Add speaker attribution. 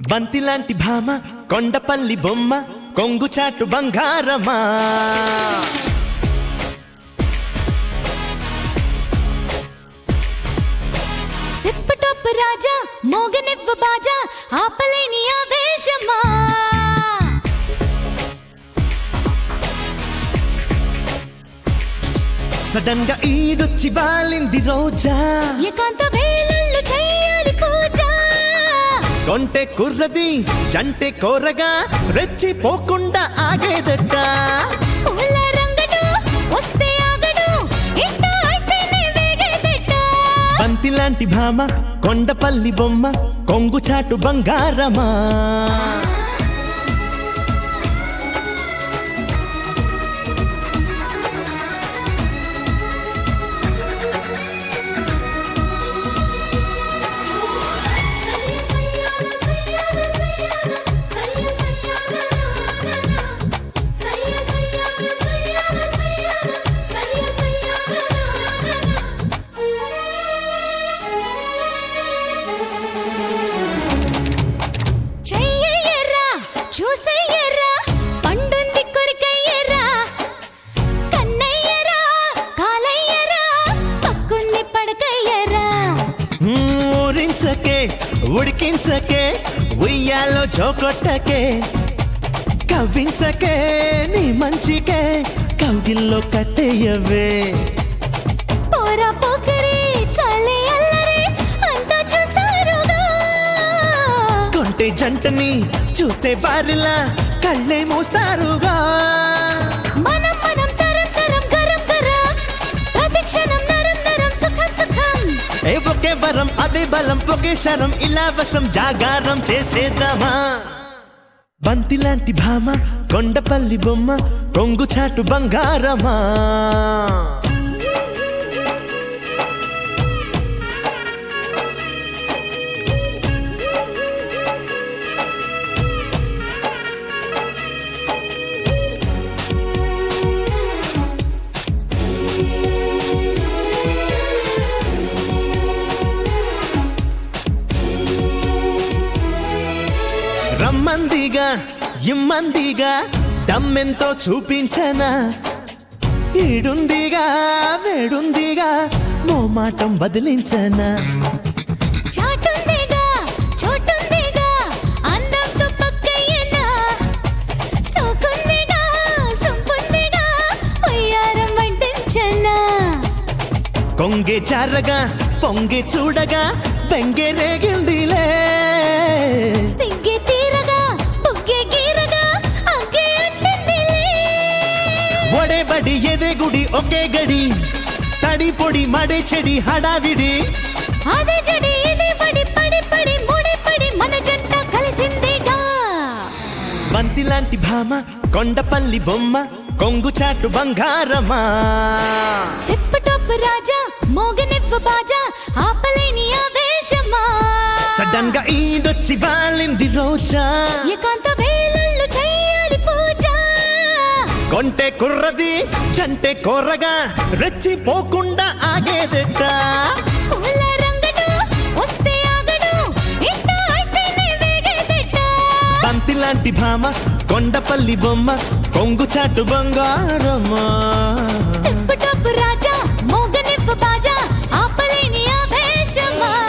Speaker 1: బంతిలాంటి భామ కొండపల్లి బొమ్మ కొంగుచాటు బంగారమా
Speaker 2: తిప్పటొప్పు రాజా మోగనివ్వు బాజా ఆపలేని ఆవేశమా
Speaker 1: సడన్ గా ఈడొచ్చి బాలింది రోజా
Speaker 2: ఏకాంత వేళళ్ళు చెయ్యాలి పూజ
Speaker 1: కొంటె కుర్రది జంటె కోరగా రెచ్చిపోకుండా ఆగేదట
Speaker 2: పూల రంగడు వస్తే ఆగడు ఇంట అయితేనే వేగేదెట్ట
Speaker 1: బంతిలాంటి భామ కొండపల్లి బొమ్మ కొంగుచాటు బంగారమా
Speaker 2: సయ్య సయ్యాన సయ్యాన సయ్యాన సయ్య సయ్యాన సయ్య సయ్యాన సయ్యాన సయ్యాన సయ్య సయ్యాన చెయ్యయ్యరా చూసయ్యరా పండుంది కొరికయ్యరా కన్నయ్యరా కాలయ్యరా పక్కుంది పడకయ్యరా
Speaker 1: ఊరించకే ఉడికించకే ఉయ్యాలో చోకొట్టకే కవ్వించకే నీ మంచికే కౌగిల్లో కట్టేయవే
Speaker 2: పోరా పోకరి చలే అల్లరి అంతా చూస్తారుగా
Speaker 1: కొంటే జంటని చూసే వారిలా కళ్ళే మూస్తారుగా
Speaker 2: మనం మనం తరం తరం గరం గరం ప్రతి క్షణం నరం నరం సుఖం సుఖం
Speaker 1: ఏ ఒకే వరం అదే బలం ఒకే శరం ఇలా వసం జాగారం చేసేద్దామా బంతిలాంటి భామ కొండపల్లి బొమ్మ కొంగుచాటు బంగారమా రమ్మందిగా ఇమ్మందిగా దమ్మెంతో చూపించనా ఈడుందిగా వేడుందిగా మోమాటం బదిలించనా
Speaker 2: చాటుందిగా చోటుందిగా అందంతో పక్కయ్యనా సోకుందిగా సొంపుందిగా వయ్యారం వంటించనా
Speaker 1: కొంగే చారగా పొంగే చూడగా బెంగే రేగిందిలే
Speaker 2: సిగ్గి తీరగా పుగ్గి గీరగా అగ్గి అంటిందిలే
Speaker 1: ఒడే బడి ఎదే గుడి ఒకే గడి తడి పొడి మడే చెడి హడావిడి
Speaker 2: అదే జడి ఇది పడి పడి పడి ముడి పడి మన జంట కలిసిందిగా
Speaker 1: బంతిలాంటి భామ కొండపల్లి బొమ్మ కొంగుచాటు బంగారమా
Speaker 2: తిప్పటొప్పు రాజా మోగనివ్వు బాజా ఆపలేని ఆవేశమా
Speaker 1: సడన్ గా ఈడొచ్చి బాలింది రోజా
Speaker 2: ఏకాంత వేళళ్ళు చెయ్యాలి పూజ
Speaker 1: కొంటే కుర్రది జంటే కోరగా రెచ్చిపోకుండా ఆగేదెట్ట
Speaker 2: పూల రంగడు వస్తే ఆగడు ఇంట అయితేనే వేగేదెట్ట
Speaker 1: బంతిలాంటి భామ కొండపల్లి బొమ్మ కొంగుచాటు బంగారమా
Speaker 2: తిప్పటొప్పు రాజా మోగనివ్వు బాజా ఆపలేని ఆవేశమా